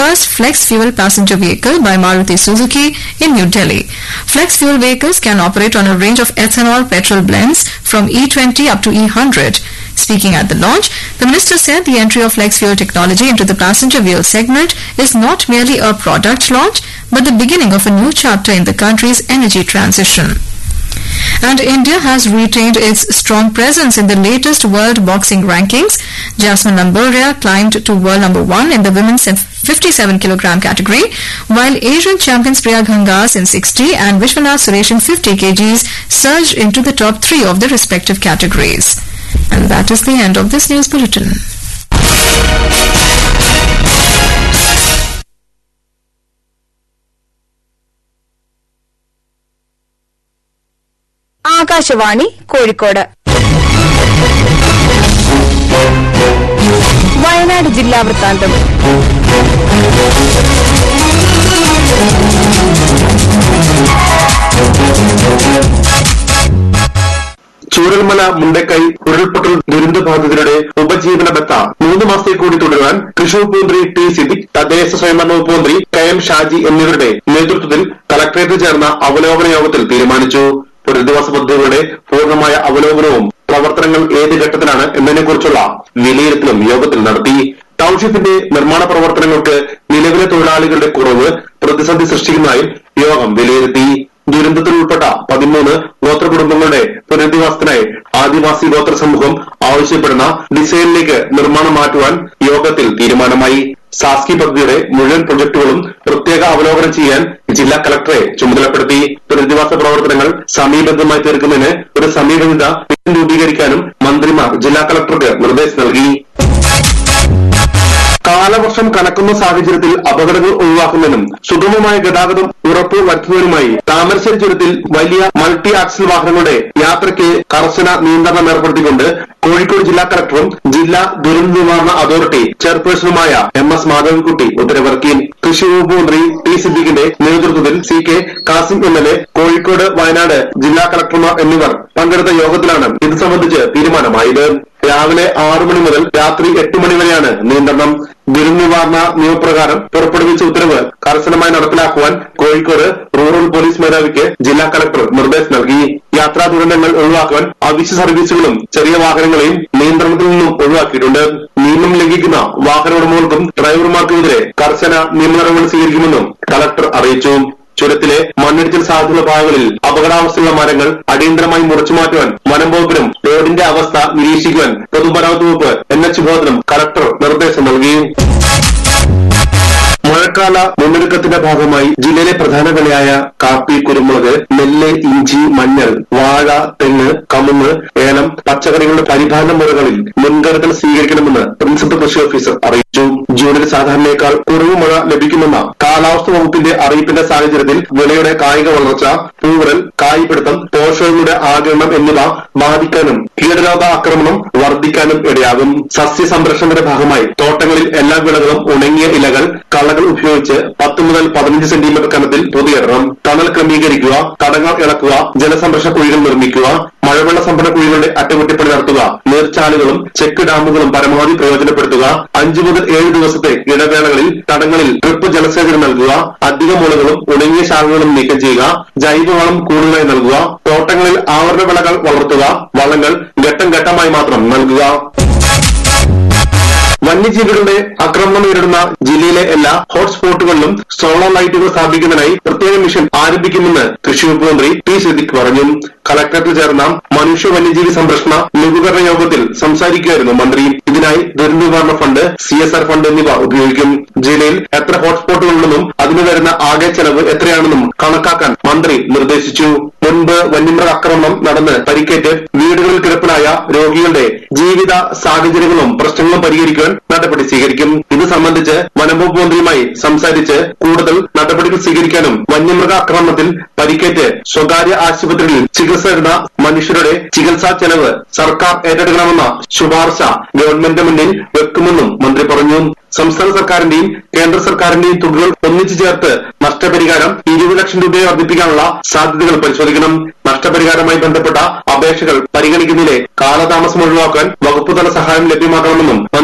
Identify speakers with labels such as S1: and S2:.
S1: first flex fuel passenger vehicle by Maruti Suzuki in New Delhi. Flex fuel vehicles can operate on a range of ethanol petrol blends from E20 up to E100. Speaking at the launch, the minister said the entry of flex fuel technology into the passenger vehicle segment is not merely a product launch, but the beginning of a new chapter in the country's energy transition. And India has retained its strong presence in the latest world boxing rankings. Jasmine Lamboria climbed to world number one in the women's 57 kg category, while Asian champions Priya Gangas in 60 and Vishwanath Suresh in 50 kgs surged into the top three of their respective categories. And that is the end of this news bulletin.
S2: Akashvani Kozhikode Wayanad ജില്ലാ വൃത്താന്തം
S3: ചൂരൽമല മുണ്ടക്കൈ ഉരുൾപൊട്ടൽ ദുരന്തബാധിതരുടെ ഉപജീവന ബത്ത മൂന്ന് മാസത്തെ കൂടി തുടരാൻ കൃഷി വകുപ്പ് മന്ത്രി ടി സിദ്ദിഖ് തദ്ദേശ സ്വയംഭരണ വകുപ്പ് മന്ത്രി കെ എം ഷാജി എന്നിവരുടെ നേതൃത്വത്തിൽ കളക്ടറേറ്റിൽ ചേർന്ന അവലോകന യോഗത്തിൽ തീരുമാനിച്ചു പുനരധിവാസ പദ്ധതികളുടെ പൂർണ്ണമായ അവലോകനവും പ്രവർത്തനങ്ങൾ ഏത് ഘട്ടത്തിലാണ് എന്നതിനെക്കുറിച്ചുള്ള വിലയിരുത്തലും യോഗത്തിൽ നടത്തി ടൌൺഷിപ്പിന്റെ നിർമ്മാണ പ്രവർത്തനങ്ങൾക്ക് നിലവിലെ തൊഴിലാളികളുടെ കുറവ് പ്രതിസന്ധി സൃഷ്ടിക്കുന്നതായും യോഗം വിലയിരുത്തി ദുരന്തത്തിൽ ഉൾപ്പെട്ട പതിമൂന്ന് ഗോത്ര കുടുംബങ്ങളുടെ പുനരധിവാസത്തിനായി ആദിവാസി ഗോത്ര സമൂഹം ആവശ്യപ്പെടുന്ന ഡിസൈനിലേക്ക് നിർമ്മാണം മാറ്റുവാൻ യോഗത്തിൽ തീരുമാനമായി സാസ്കി പദ്ധതിയുടെ മുഴുവൻ പ്രൊജക്ടുകളും പ്രത്യേക അവലോകനം ചെയ്യാൻ ജില്ലാ കളക്ടറെ ചുമതലപ്പെടുത്തി പുനരധിവാസ പ്രവർത്തനങ്ങൾ സമയബദ്ധമായി തീർക്കുന്നതിന് ഒരു സമീപനിത രൂപീകരിക്കാനും മന്ത്രിമാർ ജില്ലാ കളക്ടർക്ക് നിർദ്ദേശം നൽകി കാലവർഷം കനക്കുന്ന സാഹചര്യത്തിൽ അപകടങ്ങൾ ഒഴിവാക്കുന്നതിനും സുഗമമായ ഗതാഗതം ഉറപ്പ് വരുത്തുന്നതിനുമായി താമരശ്ശേരി ചുരത്തിൽ വലിയ മൾട്ടി ആക്സിൽ വാഹനങ്ങളുടെ യാത്രയ്ക്ക് കർശന നിയന്ത്രണം ഏർപ്പെടുത്തിക്കൊണ്ട് കോഴിക്കോട് ജില്ലാ കളക്ടറും ജില്ലാ ദുരന്ത നിവാരണ അതോറിറ്റി ചെയർപേഴ്സണുമായ എം എസ് മാധവിക്കുട്ടി ഉത്തരവിറക്കി കൃഷി വകുപ്പ് മന്ത്രി ടി സിദ്ദിഖിന്റെ നേതൃത്വത്തിൽ C K Kasim M L A Kozhikode Wayanad ജില്ലാ കളക്ടർമാർ എന്നിവർ പങ്കെടുത്ത യോഗത്തിലാണ് ഇത് സംബന്ധിച്ച് തീരുമാനമായത് രാവിലെ ആറു മണി മുതൽ രാത്രി എട്ട് മണി വരെയാണ് നിയന്ത്രണം ദുരന്ത നിവാരണ നിയമപ്രകാരം പുറപ്പെടുവിച്ച ഉത്തരവ് കർശനമായി നടപ്പിലാക്കുവാൻ കോഴിക്കോട് റൂറൽ പോലീസ് മേധാവിക്ക് ജില്ലാ കളക്ടർ നിർദ്ദേശം നൽകി യാത്രാ ദുരന്തങ്ങൾ ഒഴിവാക്കുവാൻ അവശ്യ സർവീസുകളും ചെറിയ വാഹനങ്ങളെയും നിയന്ത്രണത്തിൽ നിന്നും ഒഴിവാക്കിയിട്ടുണ്ട് നിയമം ലംഘിക്കുന്ന വാഹന ഉടമകൾക്കും ഡ്രൈവർമാർക്കുമെതിരെ കർശന നിയമ നടപടി സ്വീകരിക്കുമെന്നും കളക്ടർ അറിയിച്ചു ചുരത്തിലെ മണ്ണിടിച്ചിൽ സാധ്യതയുള്ള ഭാഗങ്ങളിൽ അപകടാവസ്ഥയുള്ള മരങ്ങൾ അടിയന്തരമായി മുറിച്ചു മാറ്റുവാൻ വനം വകുപ്പിനും റോഡിന്റെ അവസ്ഥ നിരീക്ഷിക്കുവാൻ പൊതുമരാമത്ത് വകുപ്പ് എൻ എച്ച് ബോധനം കളക്ടർ നിർദ്ദേശം നൽകി മഴക്കാല മുന്നൊരുക്കത്തിന്റെ ഭാഗമായി ജില്ലയിലെ പ്രധാന വിളയായ കാപ്പി കുരുമുളക് നെല്ല് ഇഞ്ചി മഞ്ഞൾ വാഴ തെങ്ങ് കമുങ്ങ് ഏലം പച്ചക്കറികളുടെ പരിപാലന മുറകളിൽ മുൻകരുതൽ സ്വീകരിക്കണമെന്ന് പ്രിൻസിപ്പൽ കൃഷി ഓഫീസർ അറിയിച്ചു ജൂണിൽ സാധാരണയേക്കാൾ കുറവ് മഴ ലഭിക്കുമെന്ന കാലാവസ്ഥ വകുപ്പിന്റെ അറിയിപ്പിന്റെ സാഹചര്യത്തിൽ വിളയുടെ കായിക വളർച്ച പൂവിടൽ കായ്പിടുത്തം പോഷകങ്ങളുടെ ആഗിരണം എന്നിവ ബാധിക്കാനും കീടരോഗ ആക്രമണം വർദ്ധിക്കാനും ഇടയാകും സസ്യ സംരക്ഷണത്തിന്റെ ഭാഗമായി തോട്ടങ്ങളിൽ എല്ലാ വിളകളും ഉണങ്ങിയ ഇലകൾ കളകൾ ഉപയോഗിച്ച് പത്ത് മുതൽ പതിനഞ്ച് സെന്റിമീറ്റർ കനത്തിൽ പൊതിയിടണം തണൽ ക്രമീകരിക്കുക തടങ്ങൾ ഇളക്കുക ജലസംരക്ഷണ കുഴികൾ നിർമ്മിക്കുക മഴവെള്ള സംഭരണ കുഴികളുടെ അറ്റകുറ്റപ്പണി നടത്തുക നീർച്ചാലുകളും ചെക്ക് ഡാമുകളും പരമാവധി പ്രയോജനപ്പെടുത്തുക അഞ്ചു മുതൽ ഏഴ് ദിവസത്തെ ഇടവേളകളിൽ തടങ്ങളിൽ ഡ്രിപ്പ് ജലസേചനം നൽകുക അധിക മുളകളും ഉണങ്ങിയ ശാഖകളും നീക്കം ചെയ്യുക ജൈവവളം കൂടുതലായി നൽകുക തോട്ടങ്ങളിൽ ആവരണ വിളകൾ വളർത്തുക വളങ്ങൾ ഘട്ടം ഘട്ടമായി മാത്രം നൽകുക വന്യജീവികളുടെ ആക്രമണം നേരിടുന്ന ജില്ലയിലെ എല്ലാ ഹോട്ട്സ്പോട്ടുകളിലും സോളാർ ലൈറ്റുകൾ സ്ഥാപിക്കുന്നതിനായി പ്രത്യേക മിഷൻ ആരംഭിക്കുമെന്ന് കൃഷി വകുപ്പ് മന്ത്രി ടി സിദ്ദിഖ് പറഞ്ഞു കളക്ടറേറ്റിൽ ചേർന്ന മനുഷ്യ വന്യജീവി സംരക്ഷണ ലഘൂകരണ യോഗത്തിൽ സംസാരിക്കുകയായിരുന്നു മന്ത്രി ഇതിനായി ദുരന്ത നിവാരണ fund C S R fund എന്നിവ ഉപയോഗിക്കും ജില്ലയിൽ എത്ര ഹോട്ട്സ്പോട്ടുകളുണ്ടെന്നും അതിന് വരുന്ന ആകെ ചെലവ് എത്രയാണെന്നും കണക്കാക്കാൻ മന്ത്രി നിർദ്ദേശിച്ചു മുൻപ് വന്യമൃഗ ആക്രമണം നടന്ന് പരിക്കേറ്റ് വീടുകളിൽ കിടപ്പിലായ രോഗികളുടെ ജീവിത സാഹചര്യങ്ങളും പ്രശ്നങ്ങളും പരിഹരിക്കാൻ നടപടി സ്വീകരിക്കും ഇത് സംബന്ധിച്ച് വനംവകുപ്പ് മന്ത്രിയുമായി സംസാരിച്ച് കൂടുതൽ നടപടികൾ സ്വീകരിക്കാനും വന്യമൃഗ ആക്രമണത്തിൽ പരിക്കേറ്റ് സ്വകാര്യ ആശുപത്രികളിൽ ചികിത്സ തേടുന്ന മനുഷ്യരുടെ ചികിത്സാ ചെലവ് സർക്കാർ ഏറ്റെടുക്കണമെന്ന ശുപാർശ ഗവൺമെന്റിന് മുന്നിൽ വെക്കുമെന്നും മന്ത്രി പറഞ്ഞു സംസ്ഥാന സർക്കാരിന്റെയും കേന്ദ്ര സർക്കാരിന്റെയും തുകകൾ ഒന്നിച്ചു ചേർത്ത് നഷ്ടപരിഹാരം ഇരുപത് ലക്ഷം രൂപയെ വർദ്ധിപ്പിക്കാനുള്ള സാധ്യതകൾ പരിശോധിക്കണം നഷ്ടപരിഹാരവുമായി ബന്ധപ്പെട്ട അപേക്ഷകൾ പരിഗണിക്കുന്നതിലെ കാലതാമസം ഒഴിവാക്കാൻ വകുപ്പുതല സഹായം ലഭ്യമാക്കണമെന്നും